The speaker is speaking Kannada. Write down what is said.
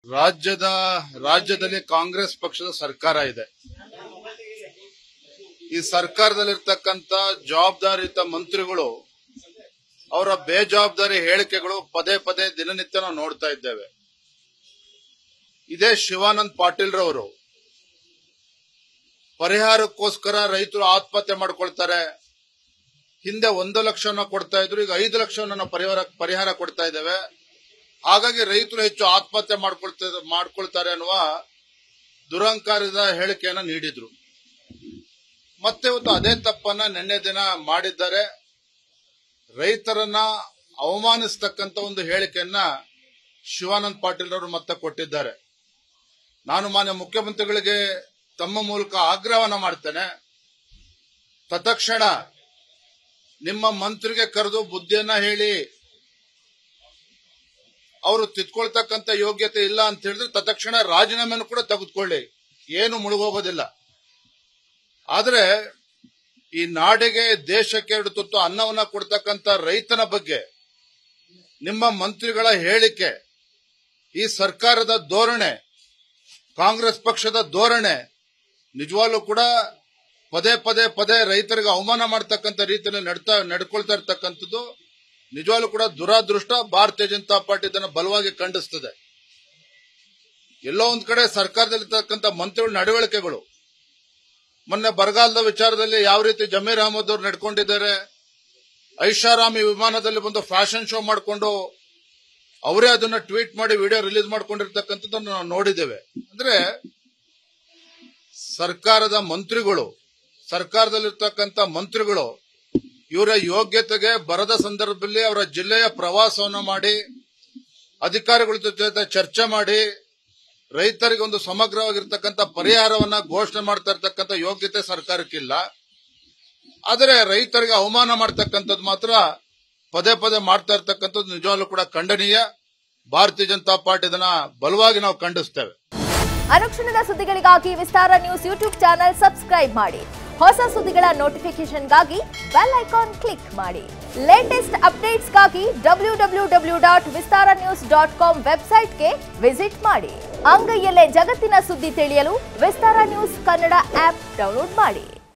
ರಾಜ್ಯದ ರಾಜ್ಯದಲ್ಲಿ ಕಾಂಗ್ರೆಸ್ ಪಕ್ಷದ ಸರ್ಕಾರ ಇದೆ ಈ ಸರ್ಕಾರದಲ್ಲಿರ್ತಕ್ಕಂಥ ಜವಾಬ್ದಾರಿಯುತ ಮಂತ್ರಿಗಳು ಅವರ ಬೇಜವಾಬ್ದಾರಿ ಹೇಳಿಕೆಗಳು ಪದೇ ಪದೇ ದಿನನಿತ್ಯ ನಾವು ನೋಡ್ತಾ ಇದ್ದೇವೆ ಇದೇ ಶಿವಾನಂದ್ ಪಾಟೀಲ್ ರವರು ಪರಿಹಾರಕ್ಕೋಸ್ಕರ ರೈತರು ಆತ್ಮಹತ್ಯೆ ಮಾಡ್ಕೊಳ್ತಾರೆ ಹಿಂದೆ ಒಂದು ಲಕ್ಷವನ್ನ ಕೊಡ್ತಾ ಇದ್ರು ಈಗ ಐದು ಲಕ್ಷವನ್ನ ನಾವು ಪರಿಹಾರ ಪರಿಹಾರ ಕೊಡ್ತಾ ಇದ್ದೇವೆ ಹಾಗಾಗಿ ರೈತರು ಹೆಚ್ಚು ಆತ್ಮಹತ್ಯೆ ಮಾಡ್ಕೊಳ್ತಾ ಮಾಡ್ಕೊಳ್ತಾರೆ ಅನ್ನುವ ದುರಂಕಾರದ ಹೇಳಿಕೆಯನ್ನ ನೀಡಿದ್ರು ಮತ್ತೆ ಇವತ್ತು ಅದೇ ತಪ್ಪನ್ನ ನಿನ್ನೆ ದಿನ ಮಾಡಿದ್ದಾರೆ ರೈತರನ್ನ ಅವಮಾನಿಸ್ತಕ್ಕಂತ ಒಂದು ಹೇಳಿಕೆಯನ್ನ ಶಿವಾನಂದ್ ಪಾಟೀಲ್ ಅವರು ಮತ್ತೆ ಕೊಟ್ಟಿದ್ದಾರೆ ನಾನು ಮಾನ್ಯ ಮುಖ್ಯಮಂತ್ರಿಗಳಿಗೆ ತಮ್ಮ ಮೂಲಕ ಆಗ್ರಹವನ್ನ ಮಾಡ್ತೇನೆ ತತ್ಕ್ಷಣ ನಿಮ್ಮ ಮಂತ್ರಿಗೆ ಕರೆದು ಬುದ್ಧಿಯನ್ನ ಹೇಳಿ ಅವರು ತಿದ್ಕೊಳ್ತಕ್ಕಂತ ಯೋಗ್ಯತೆ ಇಲ್ಲ ಅಂತ ಹೇಳಿದ್ರೆ ತತ್ಕ್ಷಣ ರಾಜೀನಾಮೆಯನ್ನು ಕೂಡ ತೆಗೆದುಕೊಳ್ಳಿ ಏನು ಮುಳುಗೋಗೋದಿಲ್ಲ ಆದ್ರೆ ಈ ನಾಡಿಗೆ ದೇಶಕ್ಕೆ ಎರಡು ತುತ್ತು ಅನ್ನವನ್ನ ಕೊಡ್ತಕ್ಕಂತ ರೈತನ ಬಗ್ಗೆ ನಿಮ್ಮ ಮಂತ್ರಿಗಳ ಹೇಳಿಕೆ ಈ ಸರ್ಕಾರದ ಧೋರಣೆ ಕಾಂಗ್ರೆಸ್ ಪಕ್ಷದ ಧೋರಣೆ ನಿಜವಾಗ್ಲೂ ಕೂಡ ಪದೇ ಪದೇ ಪದೇ ರೈತರಿಗೆ ಅವಮಾನ ಮಾಡ್ತಕ್ಕಂಥ ರೀತಿಯಲ್ಲಿ ನಡ್ತಾ ನಡ್ಕೊಳ್ತಾ ಇರ್ತಕ್ಕಂಥದ್ದು ನಿಜವಾಗ್ಲೂ ಕೂಡ ದುರಾದೃಷ್ಟ ಭಾರತೀಯ ಜನತಾ ಪಾರ್ಟಿ ಇದನ್ನು ಬಲವಾಗಿ ಖಂಡಿಸ್ತದೆ ಎಲ್ಲೋ ಒಂದ್ ಕಡೆ ಸರ್ಕಾರದಲ್ಲಿರ್ತಕ್ಕಂಥ ಮಂತ್ರಿಗಳ ನಡವಳಿಕೆಗಳು ಮೊನ್ನೆ ಬರಗಾಲದ ವಿಚಾರದಲ್ಲಿ ಯಾವ ರೀತಿ ಜಮೀರ್ ಅಹಮದ್ ಅವರು ನಡ್ಕೊಂಡಿದ್ದಾರೆ ಐಷಾರಾಮಿ ವಿಮಾನದಲ್ಲಿ ಬಂದು ಫ್ಯಾಷನ್ ಶೋ ಮಾಡಿಕೊಂಡು ಅವರೇ ಅದನ್ನ ಟ್ವೀಟ್ ಮಾಡಿ ವಿಡಿಯೋ ರಿಲೀಸ್ ಮಾಡ್ಕೊಂಡಿರ್ತಕ್ಕಂಥದ್ದನ್ನು ನಾವು ನೋಡಿದ್ದೇವೆ ಅಂದ್ರೆ ಸರ್ಕಾರದ ಮಂತ್ರಿಗಳು ಸರ್ಕಾರದಲ್ಲಿರ್ತಕ್ಕಂಥ ಮಂತ್ರಿಗಳು ಇವರ ಯೋಗ್ಯತೆಗೆ ಬರದ ಸಂದರ್ಭದಲ್ಲಿ ಅವರ ಜಿಲ್ಲೆಯ ಪ್ರವಾಸವನ್ನು ಮಾಡಿ ಅಧಿಕಾರಿಗಳ ಜೊತೆ ಚರ್ಚೆ ಮಾಡಿ ರೈತರಿಗೆ ಒಂದು ಸಮಗ್ರವಾಗಿರ್ತಕ್ಕಂಥ ಪರಿಹಾರವನ್ನ ಘೋಷಣೆ ಮಾಡ್ತಾ ಇರ್ತಕ್ಕಂಥ ಯೋಗ್ಯತೆ ಸರ್ಕಾರಕ್ಕಿಲ್ಲ ಆದರೆ ರೈತರಿಗೆ ಅವಮಾನ ಮಾಡ್ತಕ್ಕಂಥದ್ದು ಮಾತ್ರ ಪದೇ ಪದೇ ಮಾಡ್ತಾ ಇರ್ತಕ್ಕಂಥದ್ದು ನಿಜವಾಗ್ಲೂ ಕೂಡ ಖಂಡನೀಯ ಭಾರತೀಯ ಜನತಾ ಪಾರ್ಟಿ ಇದನ್ನ ಬಲವಾಗಿ ನಾವು ಖಂಡಿಸ್ತೇವೆ ಅನುಕ್ಷಣದ ಸುದ್ದಿಗಳಿಗಾಗಿ Vistara news YouTube channel subscribe ಮಾಡಿ ಹೊಸ ಸುದ್ದಿಗಳ ನೋಟಿಫಿಕೇಶನ್ಗಾಗಿ ಬೆಲ್ ಐಕಾನ್ ಕ್ಲಿಕ್ ಮಾಡಿ ಲೇಟೆಸ್ಟ್ ಅಪ್ಡೇಟ್ಸ್ಗಾಗಿ W W W dot Vistara news dot com ವೆಬ್ಸೈಟ್ಗೆ ವಿಸಿಟ್ ಮಾಡಿ ಅಂಗೈಯಲ್ಲೇ ಜಗತ್ತಿನ ಸುದ್ದಿ ತಿಳಿಯಲು Vistara news Kannada app download ಮಾಡಿ